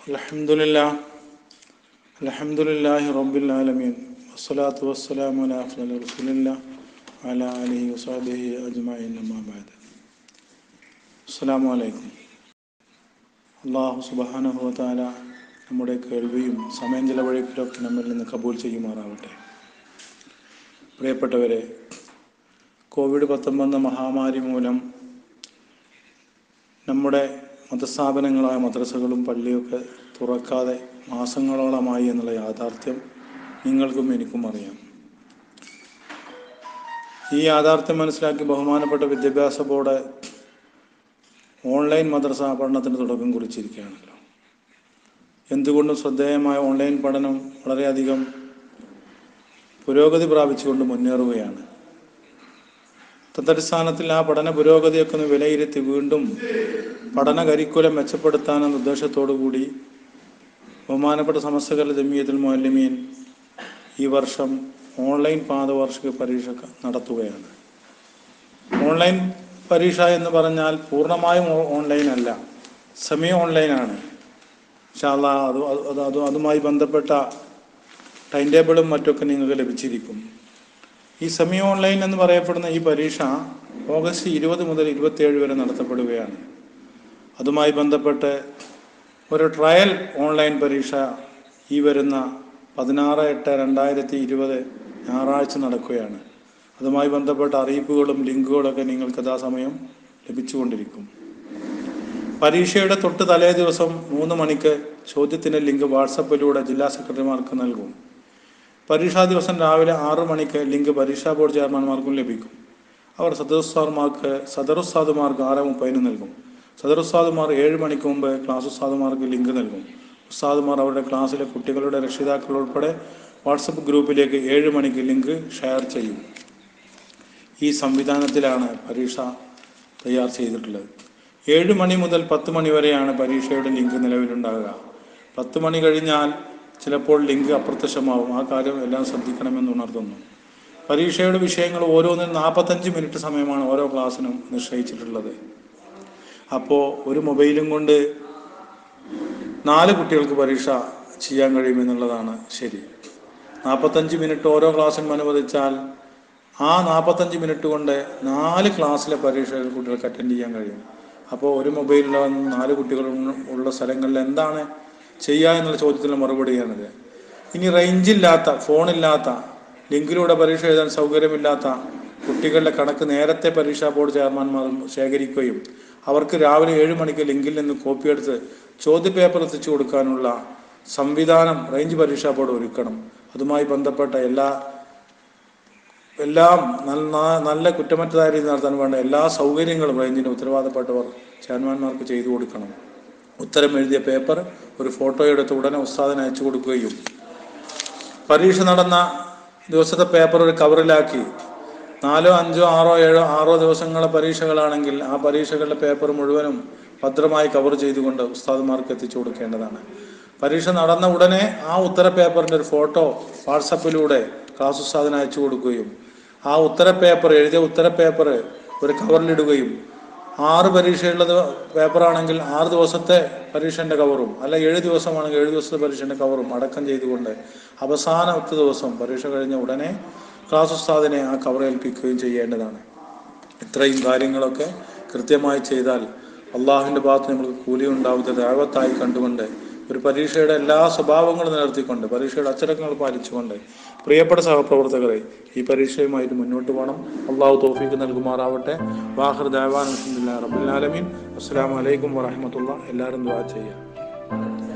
الحمد لله الحمد لله رب العالمين والصلاة والسلام على أفضل رسول الله وعلى آله وصحبه أجمعين أما بعد السلام عليكم അള്ളാഹു സുബാനഹു താല നമ്മുടെ കേൾവിയും സമയം ചിലവഴിക്കലൊക്കെ നമ്മിൽ നിന്ന് കബൂൽ ചെയ്യുമാറാവട്ടെ പ്രിയപ്പെട്ടവരെ കോവിഡ് പത്തൊമ്പത് മഹാമാരി മൂലം നമ്മുടെ മതസ്ഥാപനങ്ങളായ മദ്രസകളും പള്ളിയൊക്കെ തുറക്കാതെ മാസങ്ങളോളമായി എന്നുള്ള യാഥാർത്ഥ്യം നിങ്ങൾക്കും എനിക്കും അറിയാം ഈ യാഥാർത്ഥ്യം മനസ്സിലാക്കി ബഹുമാനപ്പെട്ട വിദ്യാഭ്യാസ ബോർഡ് ഓൺലൈൻ മദ്രസ പഠനത്തിന് തുടക്കം കുറിച്ചിരിക്കുകയാണല്ലോ എന്തുകൊണ്ടും ശ്രദ്ധേയമായ ഓൺലൈൻ പഠനം വളരെയധികം പുരോഗതി പ്രാപിച്ചുകൊണ്ട് മുന്നേറുകയാണ് തത്തടിസ്ഥാനത്തിൽ ആ പഠന പുരോഗതിയൊക്കെ ഒന്ന് വിലയിരുത്തി വീണ്ടും പഠന കരിക്കുലം മെച്ചപ്പെടുത്താനെന്ന ഉദ്ദേശത്തോടു കൂടി ബഹുമാനപ്പെട്ട സമസ്തകല ജമിയത്തുൽ മൊല്ലമീൻ ഈ വർഷം ഓൺലൈൻ പാദവാർഷിക പരീക്ഷ നടത്തുകയാണ് ഓൺലൈൻ പരീക്ഷ എന്ന് പറഞ്ഞാൽ പൂർണ്ണമായും ഓ- ഓൺലൈൻ അല്ല സെമി ഓൺലൈനാണ് ഇൻഷാല്ല അത് അത് അത് അതുമായി ബന്ധപ്പെട്ട ടൈം ടേബിളും മറ്റൊക്കെ നിങ്ങൾക്ക് ലഭിച്ചിരിക്കും ഈ സെമി ഓൺലൈൻ എന്ന് പറയപ്പെടുന്ന ഈ പരീക്ഷ ഓഗസ്റ്റ് ഇരുപത് മുതൽ ഇരുപത്തിയേഴ് വരെ നടത്തപ്പെടുകയാണ് അതുമായി ബന്ധപ്പെട്ട് ഒരു ട്രയൽ ഓൺലൈൻ പരീക്ഷ ഈ വരുന്ന പതിനാറ് എട്ട് രണ്ടായിരത്തി ഇരുപത് ഞായറാഴ്ച നടക്കുകയാണ് അതുമായി ബന്ധപ്പെട്ട അറിയിപ്പുകളും ലിങ്കുകളൊക്കെ നിങ്ങൾക്ക് യഥാസമയം ലഭിച്ചുകൊണ്ടിരിക്കും പരീക്ഷയുടെ തൊട്ട് തലേ ദിവസം മൂന്ന് മണിക്ക് ചോദ്യത്തിൻ്റെ ലിങ്ക് വാട്സപ്പിലൂടെ ജില്ലാ സെക്രട്ടറിമാർക്ക് നൽകും പരീക്ഷാ ദിവസം രാവിലെ ആറു മണിക്ക് ലിങ്ക് പരീക്ഷാ ബോർഡ് ചെയർമാൻമാർക്കും ലഭിക്കും അവർ സദറുസ്താദുമാർക്ക് സദറുസ്താദുമാർക്ക് ആറ് മുപ്പതിന് നൽകും സദറുസ്താദുമാർ ഏഴ് മണിക്ക് മുമ്പ് ക്ലാസ് ഉസ്താദുമാർക്ക് ലിങ്ക് നൽകും ഉസ്താദുമാർ അവരുടെ ക്ലാസ്സിലെ കുട്ടികളുടെ രക്ഷിതാക്കൾ ഉൾപ്പെടെ വാട്സപ്പ് ഗ്രൂപ്പിലേക്ക് ഏഴ് മണിക്ക് ലിങ്ക് ഷെയർ ചെയ്യും ഈ സംവിധാനത്തിലാണ് പരീക്ഷ തയ്യാർ ചെയ്തിട്ടുള്ളത് ഏഴ് മണി മുതൽ പത്ത് മണി വരെയാണ് പരീക്ഷയുടെ ലിങ്ക് നിലവിലുണ്ടാകുക പത്ത് മണി കഴിഞ്ഞാൽ ചിലപ്പോൾ ലിങ്ക് അപ്രത്യക്ഷമാവും ആ കാര്യം എല്ലാം ശ്രദ്ധിക്കണമെന്ന് ഉണർത്തുന്നു പരീക്ഷയുടെ വിഷയങ്ങൾ ഓരോന്നിനും നാൽപ്പത്തഞ്ച് മിനിറ്റ് സമയമാണ് ഓരോ ക്ലാസ്സിനും നിശ്ചയിച്ചിട്ടുള്ളത് അപ്പോൾ ഒരു മൊബൈലും കൊണ്ട് നാല് കുട്ടികൾക്ക് പരീക്ഷ ചെയ്യാൻ കഴിയുമെന്നുള്ളതാണ് ശരി നാൽപ്പത്തഞ്ച് മിനിറ്റ് ഓരോ ക്ലാസ്സിനും അനുവദിച്ചാൽ ആ നാൽപ്പത്തഞ്ച് മിനിറ്റ് കൊണ്ട് നാല് ക്ലാസ്സിലെ പരീക്ഷകൾ കുട്ടികൾക്ക് അറ്റൻഡ് ചെയ്യാൻ കഴിയും അപ്പോൾ ഒരു മൊബൈലിൽ നാല് കുട്ടികൾ ഉള്ള സ്ഥലങ്ങളിൽ എന്താണ് ചെയ്യുക എന്നുള്ള ചോദ്യത്തിന് മറുപടിയാണിത് ഇനി റേഞ്ചില്ലാത്ത ഫോണില്ലാത്ത ലിങ്കിലൂടെ പരീക്ഷ എഴുതാൻ സൗകര്യമില്ലാത്ത കുട്ടികളുടെ കണക്ക് നേരത്തെ പരീക്ഷാ ബോർഡ് ചെയർമാൻമാർ ശേഖരിക്കുകയും അവർക്ക് രാവിലെ ഏഴ് മണിക്ക് ലിങ്കിൽ നിന്ന് കോപ്പിയെടുത്ത് ചോദ്യപേപ്പർ എത്തിച്ചു കൊടുക്കാനുള്ള സംവിധാനം റേഞ്ച് പരീക്ഷാ ബോർഡ് ഒരുക്കണം അതുമായി ബന്ധപ്പെട്ട എല്ലാ എല്ലാം നല്ല നല്ല കുറ്റമറ്റതായ രീതി നടത്താൻ വേണ്ട എല്ലാ സൗകര്യങ്ങളും റേഞ്ചിന് ഉത്തരവാദപ്പെട്ടവർ ചെയർമാൻമാർക്ക് ചെയ്തു കൊടുക്കണം ഉത്തരം എഴുതിയ പേപ്പർ ഒരു ഫോട്ടോ എടുത്ത് ഉടനെ ഉസ്താദിന് അയച്ചു കൊടുക്കുകയും പരീക്ഷ നടന്ന ദിവസത്തെ പേപ്പർ ഒരു കവറിലാക്കി നാലോ അഞ്ചോ ആറോ ഏഴോ ആറോ ദിവസങ്ങളെ പരീക്ഷകളാണെങ്കിൽ ആ പരീക്ഷകളുടെ പേപ്പർ മുഴുവനും ഭദ്രമായി കവർ ചെയ്തുകൊണ്ട് ഉസ്താദുമാർക്ക് എത്തിച്ചു കൊടുക്കേണ്ടതാണ് പരീക്ഷ നടന്ന ഉടനെ ആ ഉത്തര പേപ്പറിൻ്റെ ഒരു ഫോട്ടോ വാട്സപ്പിലൂടെ ക്ലാസ് ഉസ്താദിന് അയച്ചു കൊടുക്കുകയും ആ ഉത്തര പേപ്പർ എഴുതിയ ഉത്തര പേപ്പർ ഒരു കവറിലിടുകയും ആറ് പരീക്ഷയുള്ളത് പേപ്പറാണെങ്കിൽ ആറ് ദിവസത്തെ പരീക്ഷൻ്റെ കവറും അല്ല ഏഴ് ദിവസമാണെങ്കിൽ ഏഴ് ദിവസത്തെ പരീക്ഷൻ്റെ കവറും അടക്കം ചെയ്തുകൊണ്ട് അവസാനത്തെ ദിവസം പരീക്ഷ കഴിഞ്ഞ ഉടനെ ക്ലാസ് ഉസ്താദിനെ ആ കവർ ഏൽപ്പിക്കുകയും ചെയ്യേണ്ടതാണ് ഇത്രയും കാര്യങ്ങളൊക്കെ കൃത്യമായി ചെയ്താൽ അള്ളാഹുവിൻ്റെ ഭാഗത്ത് നമുക്ക് കൂലി ഉണ്ടാവുന്നത് ദൈവത്തായി കണ്ടുകൊണ്ട് ഒരു പരീക്ഷയുടെ എല്ലാ സ്വഭാവങ്ങളും നിലനിർത്തിക്കൊണ്ട് പരീക്ഷയുടെ അച്ചടക്കങ്ങൾ പാലിച്ചുകൊണ്ട് പ്രിയപ്പെട്ട സഹപ്രവർത്തകരെ ഈ പരീക്ഷയുമായിട്ട് മുന്നോട്ട് പോകണം അള്ളാഹു തോഫീക്ക് നൽകുമാറാവട്ടെ വാഹർ ദേവാൻ റബ്ബുലാലമീൻ അസ്സാം വലൈക്കും വറഹമത്തുള്ള എല്ലാവരും ദ്വാ ചെയ്യാം